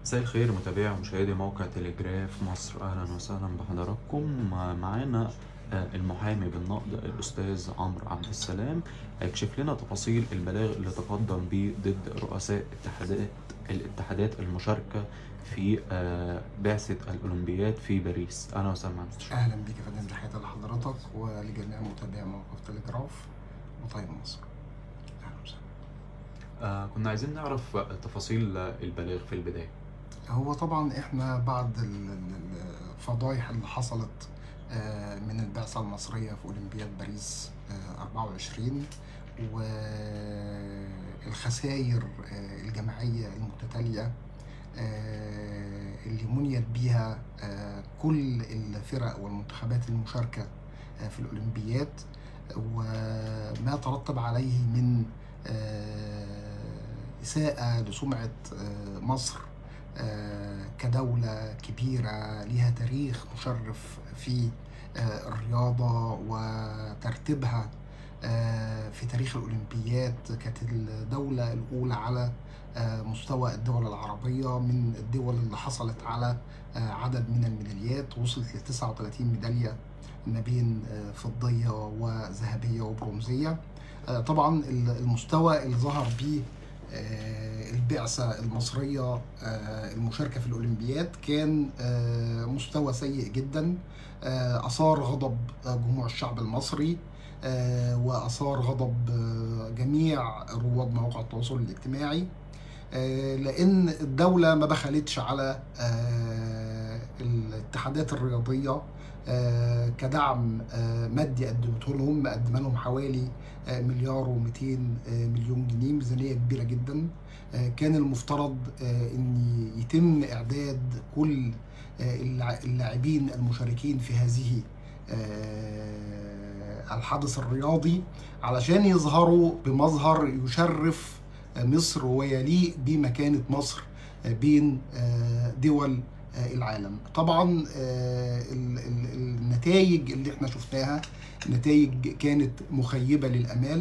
مساء الخير متابعي ومشاهدي موقع تلجراف مصر اهلا وسهلا بحضراتكم معانا آه، المحامي بالنقد الاستاذ عمرو عبد السلام هيكشف لنا تفاصيل البلاغ اللي تقدم به ضد رؤساء اتحادات الاتحادات المشاركه في آه، بعثه الاولمبياد في باريس اهلا وسهلا معنا أستاذ شكري. اهلا بيك يا فندم تحياتي لحضرتك ولجميع متابعي موقع تلجراف وطيب مصر اهلا وسهلا آه، كنا عايزين نعرف تفاصيل البلاغ في البدايه هو طبعا احنا بعد ال- ال- الفضايح اللي حصلت آه، من البعثة المصرية في أولمبياد باريس آه، 24 والخسائر آه، الجماعية المتتالية آه، اللي منيت بيها آه، كل الفرق والمنتخبات المشاركة آه، في الأولمبياد وما ترتب عليه من آه، إساءة لسمعة آه، مصر آه، كدولة كبيرة لها تاريخ مشرف في آه، الرياضة وترتيبها آه، في تاريخ الأولمبياد كانت الدولة الأولى على آه، مستوى الدول العربية من الدول اللي حصلت على آه، عدد من الميداليات وصلت ل 39 ميدالية ما بين آه، فضية وذهبية وبرونزية آه، طبعا المستوى اللي ظهر بيه آه، البعثة المصرية آه، المشاركة في الأولمبياد كان آه، مستوى سيء جدا آه، أثار غضب آه، جموع الشعب المصري آه، وأثار غضب آه، جميع رواد مواقع التواصل الاجتماعي آه، لأن الدولة ما بخلتش على آه، الاتحادات الرياضية آه، كدعم آه، مادي قدمته لهم قدم لهم حوالي آه، مليار و200 مليون جنيه ميزانيه كبيره جدا آه، كان المفترض آه، ان يتم اعداد كل آه، اللاع- اللاعبين المشاركين في هذه آه، الحدث الرياضي علشان يظهروا بمظهر يشرف آه، مصر ويليق بمكانه مصر آه، بين آه، دول آه، العالم طبعا آه، ال- ال- النتائج اللي احنا شفناها نتائج كانت مخيبة للأمال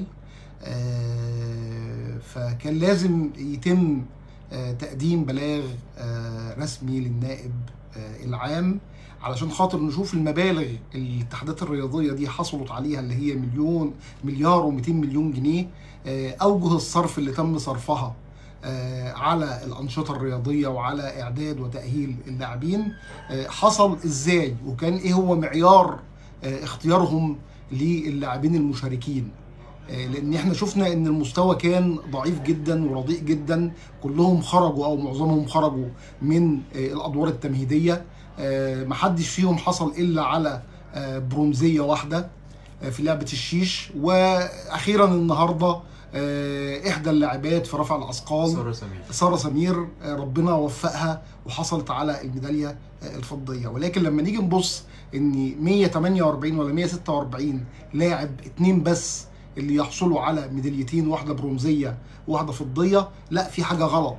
آه، فكان لازم يتم آه، تقديم بلاغ آه، رسمي للنائب آه، العام علشان خاطر نشوف المبالغ اللي الاتحادات الرياضية دي حصلت عليها اللي هي مليون مليار و200 مليون جنيه آه، أوجه الصرف اللي تم صرفها آه، على الأنشطة الرياضية وعلى إعداد وتأهيل اللاعبين آه، حصل إزاي وكان إيه هو معيار آه، اختيارهم للاعبين المشاركين آه، لان احنا شفنا ان المستوى كان ضعيف جدا ورديء جدا كلهم خرجوا او معظمهم خرجوا من آه، الادوار التمهيديه آه، محدش فيهم حصل الا على آه، برونزيه واحده آه، في لعبه الشيش واخيرا النهارده آه، احدى اللاعبات في رفع الاثقال ساره سمير ساره سمير آه، ربنا وفقها وحصلت على الميداليه آه، الفضيه ولكن لما نيجي نبص ان 148 ولا 146 لاعب اتنين بس اللي يحصلوا على ميداليتين واحده برونزيه وواحده فضيه لا في حاجه غلط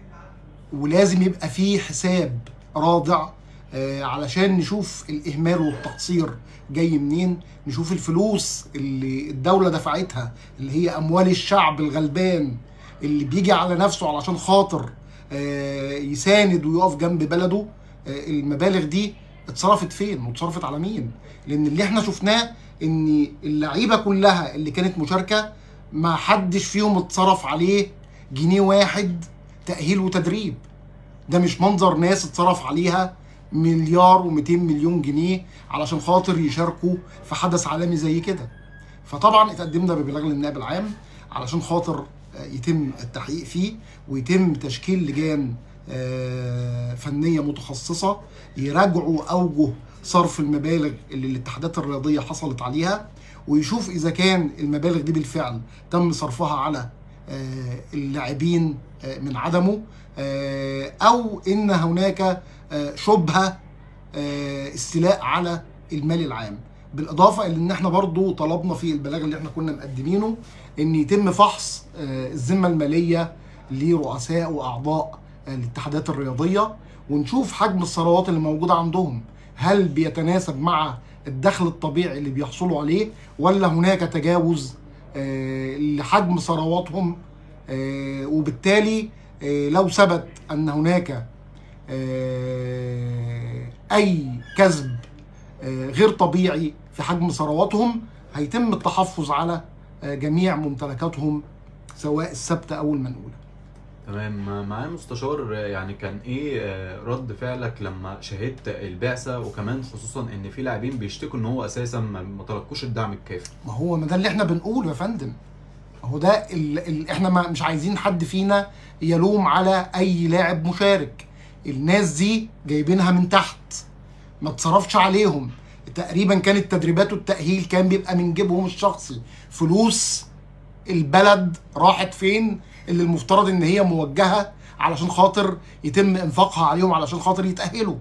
ولازم يبقى في حساب رادع آه، علشان نشوف الاهمال والتقصير جاي منين نشوف الفلوس اللي الدوله دفعتها اللي هي اموال الشعب الغلبان اللي بيجي على نفسه علشان خاطر آه، يساند ويقف جنب بلده آه، المبالغ دي اتصرفت فين واتصرفت على مين لان اللي احنا شفناه ان اللعيبه كلها اللي كانت مشاركه ما حدش فيهم اتصرف عليه جنيه واحد تاهيل وتدريب ده مش منظر ناس اتصرف عليها مليار و200 مليون جنيه علشان خاطر يشاركوا في حدث عالمي زي كده فطبعا اتقدمنا ببلاغ للنائب العام علشان خاطر آه، يتم التحقيق فيه ويتم تشكيل لجان آه، فنيه متخصصه يراجعوا اوجه صرف المبالغ اللي الاتحادات الرياضيه حصلت عليها ويشوف اذا كان المبالغ دي بالفعل تم صرفها على آه، اللاعبين آه، من عدمه آه، او ان هناك آه، شبهه آه، استيلاء على المال العام بالاضافه الى ان احنا برضو طلبنا في البلاغ اللي احنا كنا مقدمينه ان يتم فحص آه، الذمه الماليه لرؤساء واعضاء آه، الاتحادات الرياضيه ونشوف حجم الثروات اللي موجوده عندهم هل بيتناسب مع الدخل الطبيعي اللي بيحصلوا عليه ولا هناك تجاوز آه، لحجم ثرواتهم آه، وبالتالي آه، لو ثبت ان هناك آه، اي كسب آه، غير طبيعي في حجم ثرواتهم هيتم التحفظ على آه، جميع ممتلكاتهم سواء الثابته او المنقوله تمام معايا مستشار يعني كان ايه آه، رد فعلك لما شاهدت البعثه وكمان خصوصا ان في لاعبين بيشتكوا ان هو اساسا ما ما تلقوش الدعم الكافي ما هو ما ده اللي احنا بنقوله يا فندم هو ده ال ال احنا ما مش عايزين حد فينا يلوم على اي لاعب مشارك الناس دي جايبينها من تحت ما اتصرفش عليهم تقريبا كانت تدريبات والتأهيل كان بيبقى من جيبهم الشخصي فلوس البلد راحت فين اللي المفترض ان هي موجهة علشان خاطر يتم انفاقها عليهم علشان خاطر يتأهلوا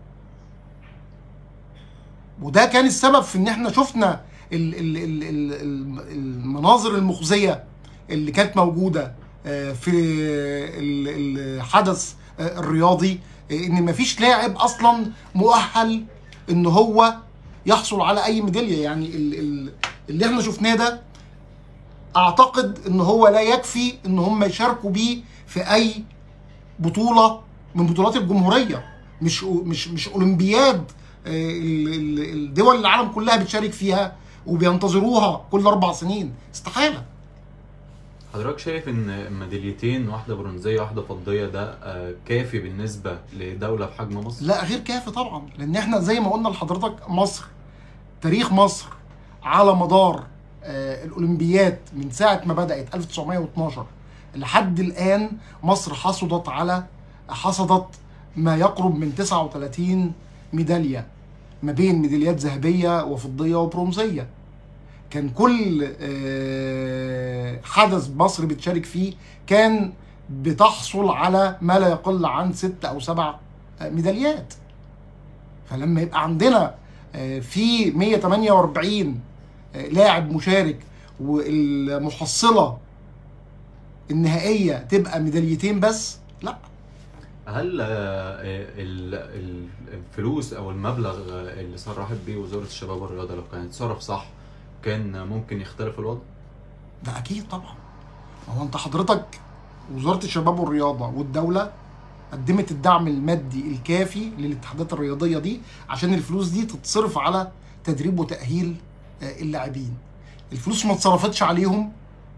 وده كان السبب في ان احنا شفنا ال- ال- ال- ال- ال- المناظر المخزيه اللي كانت موجوده آه، في ال- الحدث آه، الرياضي آه، ان مفيش لاعب اصلا مؤهل ان هو يحصل على اي ميداليه يعني ال- ال- اللي احنا شفناه ده اعتقد ان هو لا يكفي ان هم يشاركوا بيه في اي بطوله من بطولات الجمهوريه مش مش مش اولمبياد آه، ال- ال- الدول العالم كلها بتشارك فيها وبينتظروها كل اربع سنين استحاله حضرتك شايف ان ميداليتين واحده برونزيه واحده فضيه ده آه، كافي بالنسبه لدوله بحجم مصر لا غير كافي طبعا لان احنا زي ما قلنا لحضرتك مصر تاريخ مصر على مدار آه الاولمبيات من ساعه ما بدات 1912 لحد الان مصر حصدت على حصدت ما يقرب من 39 ميداليه ما بين ميداليات ذهبيه وفضيه وبرونزيه كان كل آه، حدث مصر بتشارك فيه كان بتحصل على ما لا يقل عن ست او سبع آه، ميداليات فلما يبقى عندنا آه، في 148 آه، لاعب مشارك والمحصله النهائيه تبقى ميداليتين بس لا هل آه، ال- ال- الفلوس او المبلغ اللي صرحت بيه وزاره الشباب والرياضه لو كان اتصرف صح كان ممكن يختلف الوضع ده اكيد طبعا ما هو انت حضرتك وزاره الشباب والرياضه والدوله قدمت الدعم المادي الكافي للاتحادات الرياضيه دي عشان الفلوس دي تتصرف على تدريب وتاهيل آه، اللاعبين الفلوس ما اتصرفتش عليهم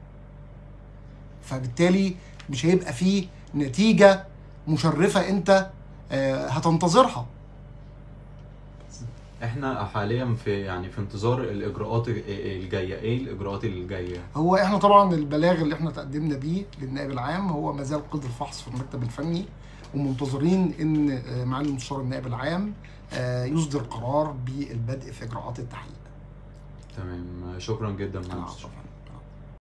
فبالتالي مش هيبقى فيه نتيجه مشرفه انت آه، هتنتظرها احنا حاليا في يعني في انتظار الاجراءات الجايه ايه الاجراءات الجايه هو احنا طبعا البلاغ اللي احنا تقدمنا بيه للنائب العام هو ما زال قيد الفحص في المكتب الفني ومنتظرين ان آه، معالي المستشار النائب العام آه، يصدر قرار بالبدء في اجراءات التحقيق. تمام شكرا جدا معالي المستشار عفواً.